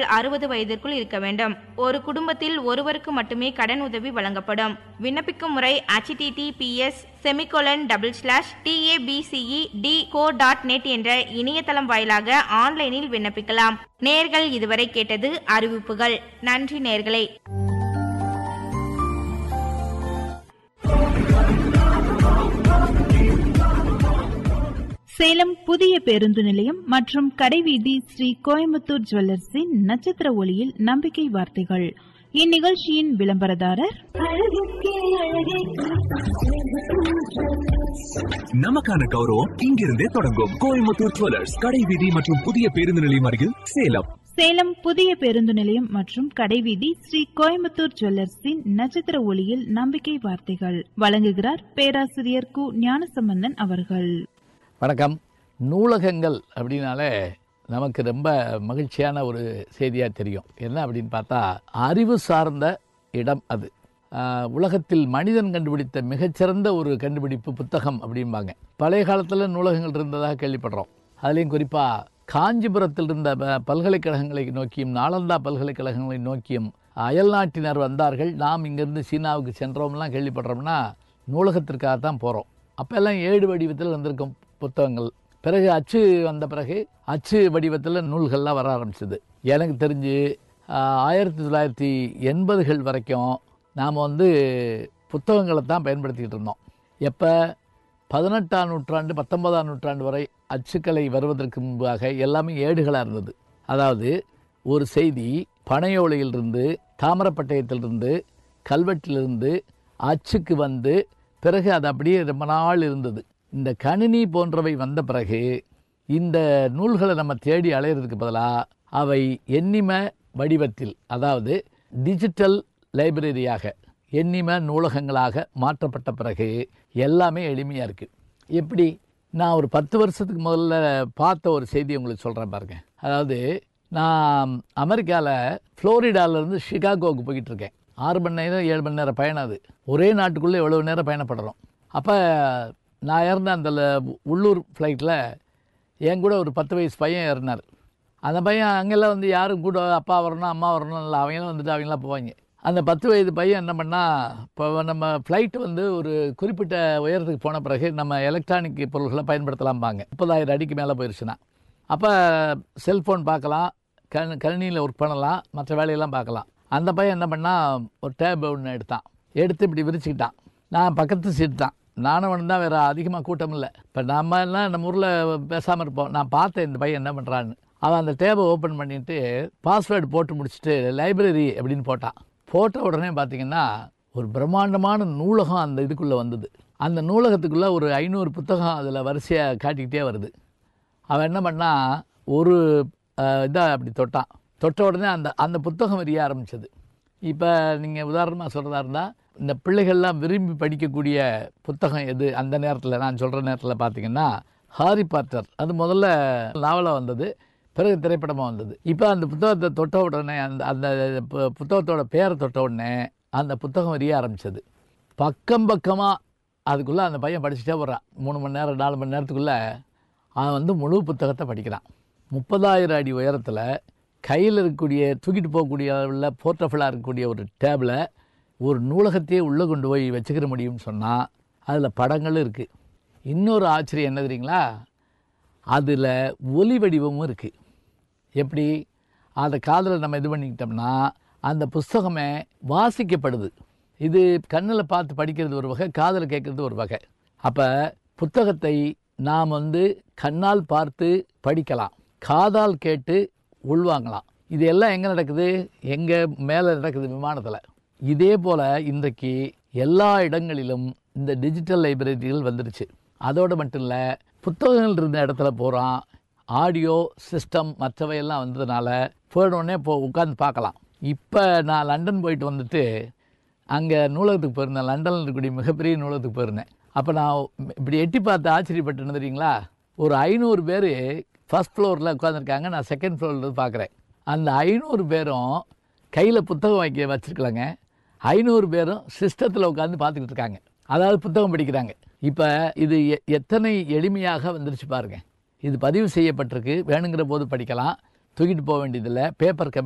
அறுபது வயதிற்குள் இருக்க வேண்டும் ஒரு குடும்பத்தில் ஒருவருக்கு மட்டுமே கடன் உதவி வழங்கப்படும் விண்ணப்பிக்கும் முறை https semicolon double slash TABCEDCO dot net என்ற இணையதளம் வாயிலாக ஆன்லைனில் விண்ணப்பிக்கலாம் நேர்கள் இதுவரை கேட்டது அறிவிப்புகள் நன்றி நேர்களே சேலம் புதிய பேருந்து நிலையம் மற்றும் கடைவீதி ஸ்ரீ கோயம்புத்தூர் ஜுவல்லர்ஸின் நட்சத்திர ஒளியில் நம்பிக்கை வார்த்தைகள் இந்நிகழ்ச்சியின் விளம்பரதாரர் நமக்கான கௌரவம் இங்கிருந்தே தொடங்கும் கோயம்புத்தூர் ஜுவல்லர்ஸ் கடை வீதி மற்றும் புதிய பேருந்து நிலையம் அருகில் சேலம் சேலம் புதிய பேருந்து நிலையம் மற்றும் கடைவீதி ஸ்ரீ கோயம்புத்தூர் ஜுவல்லர்ஸின் நட்சத்திர ஒளியில் நம்பிக்கை வார்த்தைகள் வழங்குகிறார் பேராசிரியர் கு ஞானசம்பந்தன் அவர்கள் வணக்கம் நூலகங்கள் அப்படின்னாலே நமக்கு ரொம்ப மகிழ்ச்சியான ஒரு செய்தியாக தெரியும் என்ன அப்படின்னு பார்த்தா அறிவு சார்ந்த இடம் அது ஆஹ், உலகத்தில் மனிதன் கண்டுபிடித்த மிகச்சிறந்த ஒரு கண்டுபிடிப்பு புத்தகம் அப்படிம்பாங்க பழைய காலத்தில் நூலகங்கள் இருந்ததாக கேள்விப்படுறோம் அதுலேயும் குறிப்பாக காஞ்சிபுரத்தில் இருந்த ப- பல்கலைக்கழகங்களை நோக்கியும் நாலந்தா பல்கலைக்கழகங்களை நோக்கியும் அயல் நாட்டினர் வந்தார்கள் நாம் இங்கேருந்து சீனாவுக்கு சென்றோம்லாம் கேள்விப்படுறோம்னா நூலகத்திற்காக தான் போகிறோம் அப்போல்லாம் ஏடு வடிவத்தில் வந்திருக்கும் புத்தகங்கள் பிறகு அச்சு வந்த பிறகு அச்சு வடிவத்தில் நூல்கள்லாம் வர ஆரம்பிச்சது எனக்கு தெரிஞ்சு ஆஹ், ஆயிரத்தி தொள்ளாயிரத்தி எண்பதுகள் வரைக்கும் நாம் வந்து புத்தகங்களை தான் பயன்படுத்திக்கிட்டு இருந்தோம் எப்போ பதினெட்டாம் நூற்றாண்டு பத்தொன்பதாம் நூற்றாண்டு வரை அச்சுக்கலை வருவதற்கு முன்பாக எல்லாமே ஏடுகளாக இருந்தது அதாவது ஒரு செய்தி பனையோலையிலிருந்து தாமிரப்பட்டயத்திலிருந்து கல்வெட்டிலிருந்து அச்சுக்கு வந்து பிறகு அது அப்படியே ரொம்ப நாள் இருந்தது இந்த கணினி போன்றவை வந்த பிறகு இந்த நூல்களை நம்ம தேடி அலையிறதுக்கு பதிலாக அவை எண்ணிம வடிவத்தில் அதாவது டிஜிட்டல் லைப்ரரியாக எண்ணிம நூலகங்களாக மாற்றப்பட்ட பிறகு எல்லாமே எளிமையாக இருக்குது எப்படி நான் ஒரு பத்து வருஷத்துக்கு முதல்ல பார்த்த ஒரு செய்தி உங்களுக்கு சொல்கிறேன் பாருங்க அதாவது நான் அமெரிக்காவில் ஃப்ளோரிடாவிலேருந்து சிகாகோவுக்கு போய்கிட்டு இருக்கேன் ஆறு மணி நேரம் ஏழு மணி நேரம் பயணம் அது ஒரே நாட்டுக்குள்ளே எவ்வளோ நேரம் பயணப்படுறோம் அப்போ நான் இறந்த அந்த ல- உள்ளூர் ஃப்ளைட்டில் என் கூட ஒரு பத்து வயசு பையன் ஏறினார் அந்த பையன் அங்கெல்லாம் வந்து யாரும் கூட அப்பா வரணும் அம்மா வரணும் இல்லை அவங்களாம் வந்துட்டு அவங்களாம் போவாங்க அந்த பத்து வயது பையன் என்ன பண்ணா இப்போ நம்ம ஃப்ளைட் வந்து ஒரு குறிப்பிட்ட உயரத்துக்கு போன பிறகு நம்ம எலக்ட்ரானிக் பொருள்களை பயன்படுத்தலாம்பாங்க முப்பதாயிரம் அடிக்கு மேலே போயிடுச்சுன்னா அப்போ செல்ஃபோன் பார்க்கலாம் கண் கணினியில் ஒர்க் பண்ணலாம் மற்ற வேலையெல்லாம் பார்க்கலாம் அந்த பையன் என்ன பண்ணா ஒரு டேப் ஒன்று எடுத்தான் எடுத்து இப்படி விரிச்சுக்கிட்டான் நான் பக்கத்து சீட் தான் நானும் ஒன்று தான் வேறு அதிகமாக கூட்டம் இல்லை இப்போ நம்ம எல்லாம் நம்ம ஊரில் பேசாமல் இருப்போம் நான் பார்த்தேன் இந்த பையன் என்ன பண்ணுறான்னு அவன் அந்த டேபை ஓப்பன் பண்ணிட்டு பாஸ்வேர்டு போட்டு முடிச்சுட்டு லைப்ரரி அப்படின்னு போட்டான் போட்ட உடனே பார்த்தீங்கன்னா ஒரு பிரம்மாண்டமான நூலகம் அந்த இதுக்குள்ளே வந்தது அந்த நூலகத்துக்குள்ளே ஒரு ஐநூறு புத்தகம் அதில் வரிசையாக காட்டிக்கிட்டே வருது அவன் என்ன பண்ணா ஒரு இதாக அப்படி தொட்டான் தொட்ட உடனே அந்த அந்த புத்தகம் எரிய ஆரம்பிச்சது இப்போ நீங்கள் உதாரணமாக சொல்கிறதா இருந்தால் இந்த பிள்ளைகள்லாம் விரும்பி படிக்கக்கூடிய புத்தகம் எது அந்த நேரத்தில் நான் சொல்கிற நேரத்தில் பார்த்தீங்கன்னா ஹாரி பாட்டர் அது முதல்ல நாவலாக வந்தது பிறகு திரைப்படமாக வந்தது இப்போ அந்த புத்தகத்தை தொட்ட உடனே அந்த அந்த பு- புத்தகத்தோட பேரை தொட்ட உடனே அந்த புத்தகம் எரிய ஆரம்பிச்சது பக்கம் பக்கமாக அதுக்குள்ளே அந்த பையன் படிச்சுட்டே வர்றான் மூணு மணி நேரம் நாலு மணி நேரத்துக்குள்ளே அவன் வந்து முழு புத்தகத்தை படிக்கிறான் முப்பதாயிரம் அடி உயரத்தில் கையில் இருக்கக்கூடிய தூக்கிட்டு போகக்கூடிய உள்ள போர்ட்டபிளாக இருக்கக்கூடிய ஒரு டேபிளை ஒரு நூலகத்தையே உள்ளே கொண்டு போய் வச்சுக்கிற முடியும்னு சொன்னால் அதில் படங்களும் இருக்குது இன்னொரு ஆச்சரியம் என்ன தெரியுங்களா அதில் ஒலி வடிவமும் இருக்குது எப்படி அதை காதில் நம்ம இது பண்ணிக்கிட்டோம்னா அந்த புஸ்தகமே வாசிக்கப்படுது இது கண்ணில் பார்த்து படிக்கிறது ஒரு வகை காதில் கேட்குறது ஒரு வகை அப்போ புத்தகத்தை நாம் வந்து கண்ணால் பார்த்து படிக்கலாம் காதால் கேட்டு உள்வாங்கலாம் இது எல்லாம் எங்கே நடக்குது எங்கே மேலே நடக்குது விமானத்தில் இதே போல் இன்றைக்கு எல்லா இடங்களிலும் இந்த டிஜிட்டல் லைப்ரரிகள் வந்துருச்சு அதோடு மட்டும் இல்லை புத்தகங்கள் இருந்த இடத்துல போகிறான் ஆடியோ சிஸ்டம் மற்றவையெல்லாம் வந்ததுனால போயிடனே போ உட்காந்து பார்க்கலாம் இப்போ நான் லண்டன் போயிட்டு வந்துட்டு அங்கே நூலகத்துக்கு போயிருந்தேன் லண்டனில் இருக்கக்கூடிய மிகப்பெரிய நூலகத்துக்கு போயிருந்தேன் அப்போ நான் இப்படி எட்டி பார்த்து ஆச்சரியப்பட்டு தெரியுங்களா ஒரு ஐநூறு பேர் ஃபர்ஸ்ட் ஃப்ளோரில் உட்காந்துருக்காங்க நான் செகண்ட் ஃப்ளோரில் பார்க்குறேன் அந்த ஐநூறு பேரும் கையில் புத்தகம் வைக்க வச்சுருக்கலாங்க ஐநூறு பேரும் சிஸ்டத்தில் உட்காந்து பார்த்துக்கிட்டு இருக்காங்க அதாவது புத்தகம் படிக்கிறாங்க இப்போ இது எ- எத்தனை எளிமையாக வந்துருச்சு பாருங்க இது பதிவு செய்யப்பட்டிருக்கு வேணுங்கிற போது படிக்கலாம் தூக்கிட்டு போக வேண்டியதில்லை பேப்பர்